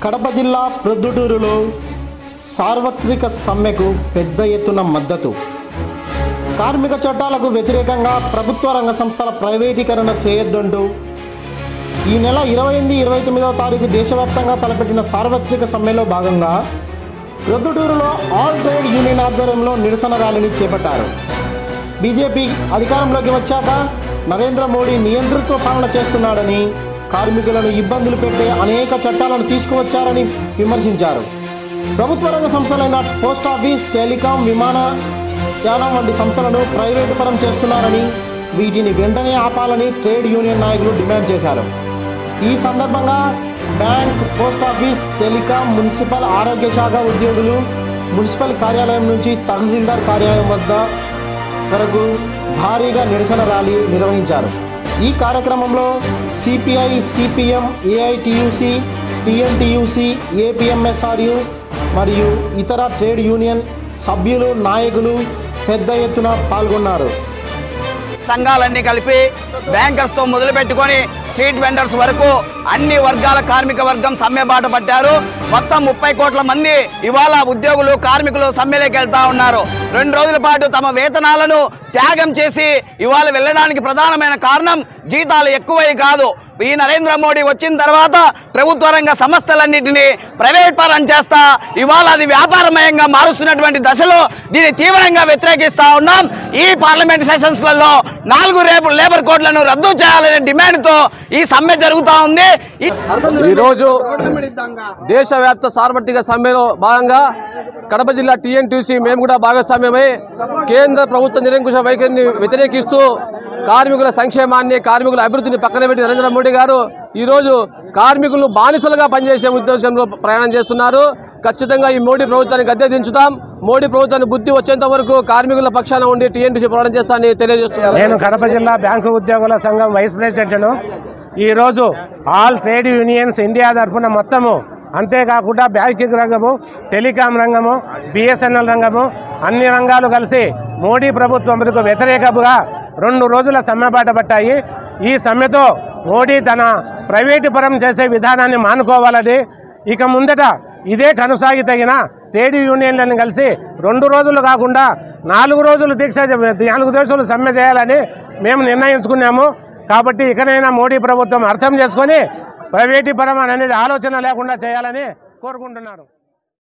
కడప జిల్లా ప్రొద్దుటూరులో సార్వత్రిక సమ్మెకు పెద్ద ఎత్తున మద్దతు కార్మిక చట్టాలకు వ్యతిరేకంగా ప్రభుత్వ రంగ సంస్థల ప్రైవేటీకరణ చేయొద్దంటూ ఈ నెల ఇరవై ఎనిమిది ఇరవై తొమ్మిదవ తారీఖు దేశవ్యాప్తంగా తలపెట్టిన సార్వత్రిక సమ్మెలో భాగంగా ప్రొద్దుటూరులో ఆల్ ట్రేడ్ యూనియన్ ఆధ్వర్యంలో నిరసన ర్యాలీని చేపట్టారు బీజేపీ అధికారంలోకి వచ్చాక నరేంద్ర మోడీ నియంతృత్వ పాలన చేస్తున్నాడని కార్మికులను ఇబ్బందులు పెట్టే అనేక చట్టాలను తీసుకువచ్చారని విమర్శించారు ప్రభుత్వ రంగ సంస్థలైన పోస్ట్ ఆఫీస్ టెలికాం విమానయానం వంటి సంస్థలను ప్రైవేటు పరం చేస్తున్నారని వీటిని వెంటనే ఆపాలని ట్రేడ్ యూనియన్ నాయకులు డిమాండ్ చేశారు ఈ సందర్భంగా bank post office telecom municipal ఆరోగ్య శాఖ ఉద్యోగులు మున్సిపల్ కార్యాలయం నుంచి తహసీల్దార్ కార్యాలయం వద్ద వరకు భారీగా నిరసన ర్యాలీ నిర్వహించారు ఈ కార్యక్రమంలో CPI CPM AITUC TNTUC APMSRU మరియు ఇతర ట్రేడ్ యూనియన్ సభ్యులు నాయకులు పెద్ద ఎత్తున పాల్గొన్నారు సంఘాలన్నీ కలిపి బ్యాంకర్స్ తో మొదలు పెట్టుకొని స్ట్రీట్ వెండర్స్ వరకు అన్ని వర్గాల కార్మిక వర్గం సమ్మె బాట పట్టారు మొత్తం ముప్పై కోట్ల మంది ఇవాళ ఉద్యోగులు కార్మికులు సమ్మెలోకి వెళ్తా ఉన్నారు రెండు రోజుల పాటు తమ వేతనాలను త్యాగం చేసి ఇవాళ వెళ్ళడానికి ప్రధానమైన కారణం జీతాలు ఎక్కువై కాదు ఈ నరేంద్ర మోడీ వచ్చిన తర్వాత ప్రభుత్వ రంగ సంస్థలన్నింటినీ ప్రైవేట్ పరం చేస్తా ఇవాళ అది వ్యాపారమయంగా మారుస్తున్నటువంటి దశలో దీన్ని తీవ్రంగా వ్యతిరేకిస్తా ఉన్నాం ఈ పార్లమెంట్ సెషన్స్లలో నాలుగు రేపు లేబర్ కోడ్లను రద్దు చేయాలనే డిమాండ్తో ఈ సమ్మె జరుగుతూ ఉంది ఈ- ఈరోజు దేశవ్యాప్త సార్వత్రిక సమ్మెలో భాగంగా కడప జిల్లా టీఎన్టీసీ మేము కూడా భాగస్వామ్యమై కేంద్ర ప్రభుత్వ నిరంకుశ వైఖరిని వ్యతిరేకిస్తూ కార్మికుల సంక్షేమాన్ని కార్మికుల అభివృద్ధిని పక్కన పెట్టి నరేంద్ర మోడీ గారు ఈరోజు కార్మికులను బానిసలుగా పనిచేసే ఉద్దేశంలో ప్రయాణం చేస్తున్నారు ఖచ్చితంగా ఈ మోడీ ప్రభుత్వాన్ని గద్దె దించుతాం మోడీ ప్రభుత్వాన్ని బుద్ధి వచ్చేంత వరకు కార్మికుల పక్షాన ఉండి టీఎన్టీసీ పోరాటం చేస్తానని తెలియజేస్తున్నారు నేను కడప జిల్లా బ్యాంకు ఉద్యోగుల సంఘం వైస్ ప్రెసిడెంట్ను ఈరోజు ఆల్ ట్రేడ్ యూనియన్స్ ఇండియా తరఫున మొత్తము అంతేకాకుండా బ్యాంకింగ్ రంగము టెలికాం రంగము బిఎస్ఎన్ఎల్ రంగము అన్ని రంగాలు కలిసి మోడీ ప్రభుత్వంకు వ్యతిరేకముగా రెండు రోజుల సమ్మె బాట పట్టాయి ఈ సమ్మెతో మోడీ తన ప్రైవేటు పరం చేసే విధానాన్ని మానుకోవాలని ఇక ముందట ఇదే కొనసాగితగిన ట్రేడ్ యూనియన్లను కలిసి రెండు రోజులు కాకుండా నాలుగు రోజులు దీక్ష నాలుగు రోజులు సమ్మె చేయాలని మేము నిర్ణయించుకున్నాము కాబట్టి ఇకనైనా మోడీ ప్రభుత్వం అర్థం చేసుకొని ప్రైవేటీపరం అనేది ఆలోచన లేకుండా చేయాలని కోరుకుంటున్నాను